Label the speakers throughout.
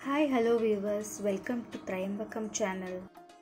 Speaker 1: hi hello viewers welcome to Trayambakam channel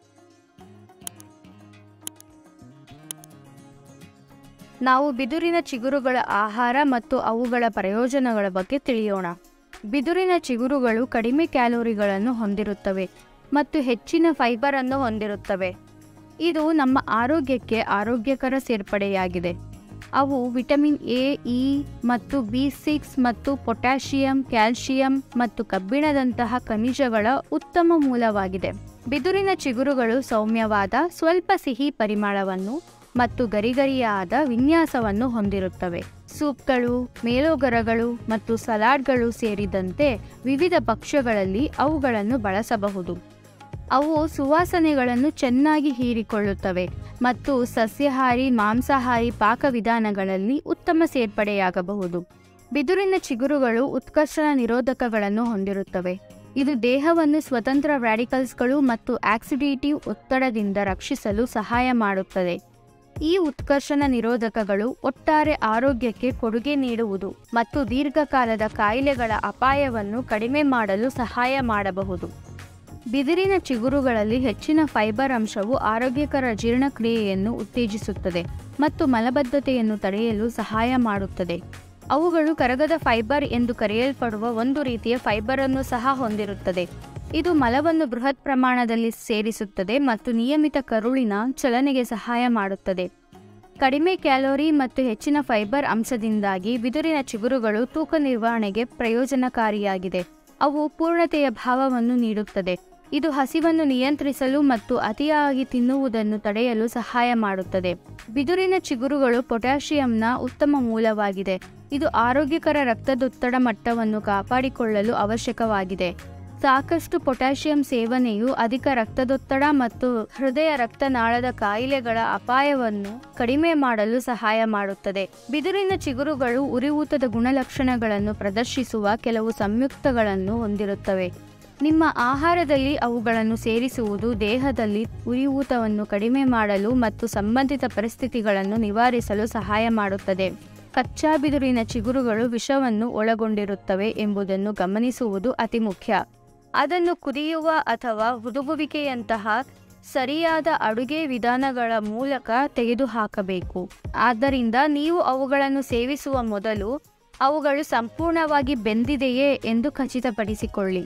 Speaker 2: ನಾವು ಬಿದುರಿನ ಚಿಗುರುಗಳ ಆಹಾರ ಮತ್ತು ಅವುಗಳ ಪ್ರಯೋಜನಗಳ ಬಗ್ಗೆ ತಿಳಿಯೋಣ ಬಿದುರಿನ ಚಿಗುರುಗಳು ಕಡಿಮೆ ಕ್ಯಾಲೋರಿಗಳನ್ನು ಹೊಂದಿರುತ್ತವೆ ಮತ್ತು ಹೆಚ್ಚಿನ ಫೈಬರ್ ಅನ್ನು ಹೊಂದಿರುತ್ತವೆ ಇದು ನಮ್ಮ ಆರೋಗ್ಯಕ್ಕೆ ಆರೋಗ್ಯಕರ ಸೇರ್ಪಡೆಯಾಗಿದೆ ಅವು ವಿಟಮಿನ್ ಎ ಇ ಮತ್ತು ಬಿ ಸಿಕ್ಸ್ ಮತ್ತು ಪೊಟ್ಯಾಷಿಯಂ ಕ್ಯಾಲ್ಸಿಯಂ ಮತ್ತು ಕಬ್ಬಿಣದಂತಹ ಖನಿಜಗಳ ಉತ್ತಮ ಮೂಲವಾಗಿದೆ ಬಿದುರಿನ ಚಿಗುರುಗಳು ಸೌಮ್ಯವಾದ ಸ್ವಲ್ಪ ಸಿಹಿ ಪರಿಮಳವನ್ನು ಮತ್ತು ಗರಿಗರಿಯಾದ ವಿನ್ಯಾಸವನ್ನು ಹೊಂದಿರುತ್ತವೆ ಸೂಪ್ಗಳು ಮೇಲೋಗರಗಳು ಮತ್ತು ಸಲಾಡ್ಗಳು ಸೇರಿದಂತೆ ವಿವಿಧ ಭಕ್ಷ್ಯಗಳಲ್ಲಿ ಅವುಗಳನ್ನು ಬಳಸಬಹುದು ಅವು ಸುವಾಸನೆಗಳನ್ನು ಚೆನ್ನಾಗಿ ಹೀರಿಕೊಳ್ಳುತ್ತವೆ ಮತ್ತು ಸಸ್ಯಾಹಾರಿ ಮಾಂಸಾಹಾರಿ ಪಾಕವಿಧಾನಗಳಲ್ಲಿ ಉತ್ತಮ ಸೇರ್ಪಡೆಯಾಗಬಹುದು ಬಿದುರಿನ ಚಿಗುರುಗಳು ಉತ್ಕರ್ಷಣ ನಿರೋಧಕಗಳನ್ನು ಹೊಂದಿರುತ್ತವೆ ಇದು ದೇಹವನ್ನು ಸ್ವತಂತ್ರ ರ್ಯಾಡಿಕಲ್ಸ್ಗಳು ಮತ್ತು ಆಕ್ಸಿಡೇಟಿವ್ ಒತ್ತಡದಿಂದ ರಕ್ಷಿಸಲು ಸಹಾಯ ಮಾಡುತ್ತದೆ ಈ ಉತ್ಕರ್ಷಣ ನಿರೋಧಕಗಳು ಒಟ್ಟಾರೆ ಆರೋಗ್ಯಕ್ಕೆ ಕೊಡುಗೆ ನೀಡುವುದು ಮತ್ತು ದೀರ್ಘಕಾಲದ ಕಾಯಿಲೆಗಳ ಅಪಾಯವನ್ನು ಕಡಿಮೆ ಮಾಡಲು ಸಹಾಯ ಮಾಡಬಹುದು ಬಿದಿರಿನ ಚಿಗುರುಗಳಲ್ಲಿ ಹೆಚ್ಚಿನ ಫೈಬರ್ ಅಂಶವು ಆರೋಗ್ಯಕರ ಜೀರ್ಣಕ್ರಿಯೆಯನ್ನು ಉತ್ತೇಜಿಸುತ್ತದೆ ಮತ್ತು ಮಲಬದ್ಧತೆಯನ್ನು ತಡೆಯಲು ಸಹಾಯ ಮಾಡುತ್ತದೆ ಅವುಗಳು ಕರಗದ ಫೈಬರ್ ಎಂದು ಕರೆಯಲ್ಪಡುವ ಒಂದು ರೀತಿಯ ಫೈಬರ್ ಅನ್ನು ಸಹ ಹೊಂದಿರುತ್ತದೆ ಇದು ಮಲವನ್ನು ಬೃಹತ್ ಪ್ರಮಾಣದಲ್ಲಿ ಸೇರಿಸುತ್ತದೆ ಮತ್ತು ನಿಯಮಿತ ಕರುಳಿನ ಚಲನೆಗೆ ಸಹಾಯ ಮಾಡುತ್ತದೆ ಕಡಿಮೆ ಕ್ಯಾಲೋರಿ ಮತ್ತು ಹೆಚ್ಚಿನ ಫೈಬರ್ ಅಂಶದಿಂದಾಗಿ ಬಿದುರಿನ ಚಿಗುರುಗಳು ತೂಕ ನಿರ್ವಹಣೆಗೆ ಪ್ರಯೋಜನಕಾರಿಯಾಗಿದೆ ಅವು ಪೂರ್ಣತೆಯ ಭಾವವನ್ನು ನೀಡುತ್ತದೆ ಇದು ಹಸಿವನ್ನು ನಿಯಂತ್ರಿಸಲು ಮತ್ತು ಅತಿಯಾಗಿ ತಿನ್ನುವುದನ್ನು ತಡೆಯಲು ಸಹಾಯ ಮಾಡುತ್ತದೆ ಬಿದುರಿನ ಚಿಗುರುಗಳು ಪೊಟ್ಯಾಷಿಯಂನ ಉತ್ತಮ ಮೂಲವಾಗಿದೆ ಇದು ಆರೋಗ್ಯಕರ ರಕ್ತದೊತ್ತಡ ಮಟ್ಟವನ್ನು ಕಾಪಾಡಿಕೊಳ್ಳಲು ಅವಶ್ಯಕವಾಗಿದೆ ಸಾಕಷ್ಟು ಪೊಟ್ಯಾಷಿಯಂ ಸೇವನೆಯು ಅಧಿಕ ರಕ್ತದೊತ್ತಡ ಮತ್ತು ಹೃದಯ ರಕ್ತನಾಳದ ಕಾಯಿಲೆಗಳ ಅಪಾಯವನ್ನು ಕಡಿಮೆ ಮಾಡಲು ಸಹಾಯ ಮಾಡುತ್ತದೆ ಬಿದುರಿನ ಚಿಗುರುಗಳು ಉರಿಯೂತದ ಗುಣಲಕ್ಷಣಗಳನ್ನು ಪ್ರದರ್ಶಿಸುವ ಕೆಲವು ಸಂಯುಕ್ತಗಳನ್ನು ಹೊಂದಿರುತ್ತವೆ ನಿಮ್ಮ ಆಹಾರದಲ್ಲಿ ಅವುಗಳನ್ನು ಸೇರಿಸುವುದು ದೇಹದಲ್ಲಿ ಉರಿಯೂತವನ್ನು ಕಡಿಮೆ ಮಾಡಲು ಮತ್ತು ಸಂಬಂಧಿತ ಪರಿಸ್ಥಿತಿಗಳನ್ನು ನಿವಾರಿಸಲು ಸಹಾಯ ಮಾಡುತ್ತದೆ ಕಚ್ಚಾ ಬಿದುರಿನ ಚಿಗುರುಗಳು ವಿಷವನ್ನು ಒಳಗೊಂಡಿರುತ್ತವೆ ಎಂಬುದನ್ನು ಗಮನಿಸುವುದು ಅತಿ ಮುಖ್ಯ ಅದನ್ನು ಕುದಿಯುವ ಅಥವಾ ಹುದುಗುವಿಕೆಯಂತಹ ಸರಿಯಾದ ಅಡುಗೆ ವಿಧಾನಗಳ ಮೂಲಕ ತೆಗೆದುಹಾಕಬೇಕು ಆದ್ದರಿಂದ ನೀವು ಅವುಗಳನ್ನು ಸೇವಿಸುವ ಮೊದಲು ಅವುಗಳು ಸಂಪೂರ್ಣವಾಗಿ ಬೆಂದಿದೆಯೇ ಎಂದು ಖಚಿತಪಡಿಸಿಕೊಳ್ಳಿ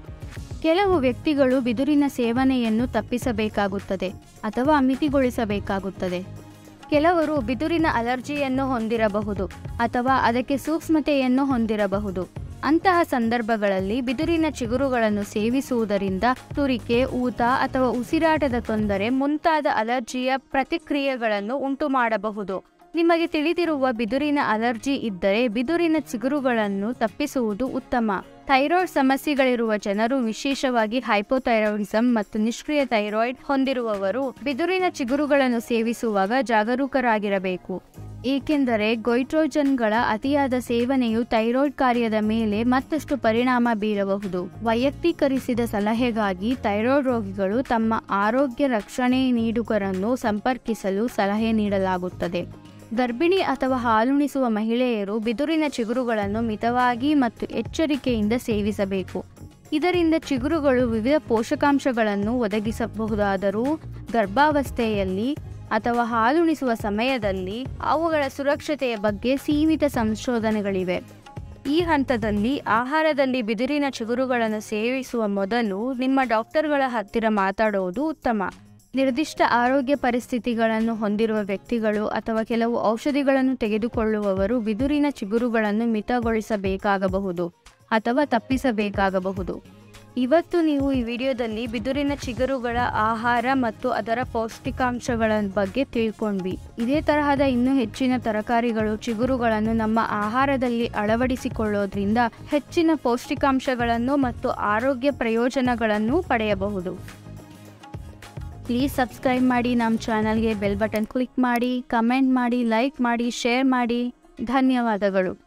Speaker 2: ಕೆಲವು ವ್ಯಕ್ತಿಗಳು ಬಿದುರಿನ ಸೇವನೆಯನ್ನು ತಪ್ಪಿಸಬೇಕಾಗುತ್ತದೆ ಅಥವಾ ಮಿತಿಗೊಳಿಸಬೇಕಾಗುತ್ತದೆ ಕೆಲವರು ಬಿದುರಿನ ಅಲರ್ಜಿಯನ್ನು ಹೊಂದಿರಬಹುದು ಅಥವಾ ಅದಕ್ಕೆ ಸೂಕ್ಷ್ಮತೆಯನ್ನು ಹೊಂದಿರಬಹುದು ಅಂತಹ ಸಂದರ್ಭಗಳಲ್ಲಿ ಬಿದುರಿನ ಚಿಗುರುಗಳನ್ನು ಸೇವಿಸುವುದರಿಂದ ತುರಿಕೆ ಊತ ಅಥವಾ ಉಸಿರಾಟದ ತೊಂದರೆ ಮುಂತಾದ ಅಲರ್ಜಿಯ ಪ್ರತಿಕ್ರಿಯೆಗಳನ್ನು ಉಂಟು ಮಾಡಬಹುದು ನಿಮಗೆ ತಿಳಿದಿರುವ ಬಿದುರಿನ ಅಲರ್ಜಿ ಇದ್ದರೆ ಬಿದುರಿನ ಚಿಗುರುಗಳನ್ನು ತಪ್ಪಿಸುವುದು ಉತ್ತಮ ಥೈರಾಯ್ಡ್ ಸಮಸ್ಯೆಗಳಿರುವ ಜನರು ವಿಶೇಷವಾಗಿ ಹೈಪೋಥೈರಾಯ್ಡಿಸಂ ಮತ್ತು ನಿಷ್ಕ್ರಿಯ ಥೈರಾಯ್ಡ್ ಹೊಂದಿರುವವರು ಬಿದುರಿನ ಚಿಗುರುಗಳನ್ನು ಸೇವಿಸುವಾಗ ಜಾಗರೂಕರಾಗಿರಬೇಕು ಏಕೆಂದರೆ ಗೊಯ್ಟ್ರೋಜನ್ಗಳ ಅತಿಯಾದ ಸೇವನೆಯು ಥೈರಾಯ್ಡ್ ಕಾರ್ಯದ ಮೇಲೆ ಮತ್ತಷ್ಟು ಪರಿಣಾಮ ಬೀರಬಹುದು ವೈಯಕ್ತೀಕರಿಸಿದ ಸಲಹೆಗಾಗಿ ಥೈರಾಯ್ಡ್ ರೋಗಿಗಳು ತಮ್ಮ ಆರೋಗ್ಯ ರಕ್ಷಣೆ ನೀಡುಗರನ್ನು ಸಂಪರ್ಕಿಸಲು ಸಲಹೆ ನೀಡಲಾಗುತ್ತದೆ ಗರ್ಭಿಣಿ ಅಥವಾ ಹಾಲುಣಿಸುವ ಮಹಿಳೆಯರು ಬಿದುರಿನ ಚಿಗುರುಗಳನ್ನು ಮಿತವಾಗಿ ಮತ್ತು ಎಚ್ಚರಿಕೆಯಿಂದ ಸೇವಿಸಬೇಕು ಇದರಿಂದ ಚಿಗುರುಗಳು ವಿವಿಧ ಪೋಷಕಾಂಶಗಳನ್ನು ಒದಗಿಸಬಹುದಾದರೂ ಗರ್ಭಾವಸ್ಥೆಯಲ್ಲಿ ಅಥವಾ ಹಾಲುಣಿಸುವ ಸಮಯದಲ್ಲಿ ಅವುಗಳ ಸುರಕ್ಷತೆಯ ಬಗ್ಗೆ ಸೀಮಿತ ಸಂಶೋಧನೆಗಳಿವೆ ಈ ಹಂತದಲ್ಲಿ ಆಹಾರದಲ್ಲಿ ಬಿದಿರಿನ ಚಿಗುರುಗಳನ್ನು ಸೇವಿಸುವ ಮೊದಲು ನಿಮ್ಮ ಡಾಕ್ಟರ್ಗಳ ಹತ್ತಿರ ಮಾತಾಡುವುದು ಉತ್ತಮ ನಿರ್ದಿಷ್ಟ ಆರೋಗ್ಯ ಪರಿಸ್ಥಿತಿಗಳನ್ನು ಹೊಂದಿರುವ ವ್ಯಕ್ತಿಗಳು ಅಥವಾ ಕೆಲವು ಔಷಧಿಗಳನ್ನು ತೆಗೆದುಕೊಳ್ಳುವವರು ಬಿದುರಿನ ಚಿಗುರುಗಳನ್ನು ಮಿತಗೊಳಿಸಬೇಕಾಗಬಹುದು ಅಥವಾ ತಪ್ಪಿಸಬೇಕಾಗಬಹುದು ಇವತ್ತು ನೀವು ಈ ವಿಡಿಯೋದಲ್ಲಿ ಬಿದುರಿನ ಚಿಗುರುಗಳ ಆಹಾರ ಮತ್ತು ಅದರ ಪೌಷ್ಟಿಕಾಂಶಗಳ ಬಗ್ಗೆ ತಿಳ್ಕೊಂಡ್ವಿ ಇದೇ ತರಹದ ಇನ್ನೂ ಹೆಚ್ಚಿನ ತರಕಾರಿಗಳು ಚಿಗುರುಗಳನ್ನು ನಮ್ಮ ಆಹಾರದಲ್ಲಿ ಅಳವಡಿಸಿಕೊಳ್ಳೋದ್ರಿಂದ ಹೆಚ್ಚಿನ ಪೌಷ್ಟಿಕಾಂಶಗಳನ್ನು ಮತ್ತು ಆರೋಗ್ಯ ಪ್ರಯೋಜನಗಳನ್ನು ಪಡೆಯಬಹುದು ಪ್ಲೀಸ್ ಸಬ್ಸ್ಕ್ರೈಬ್ ಮಾಡಿ ನಮ್ಮ ಚಾನಲ್ಗೆ ಬೆಲ್ ಬಟನ್ ಕ್ಲಿಕ್ ಮಾಡಿ ಕಮೆಂಟ್ ಮಾಡಿ ಲೈಕ್ ಮಾಡಿ ಶೇರ್ ಮಾಡಿ ಧನ್ಯವಾದಗಳು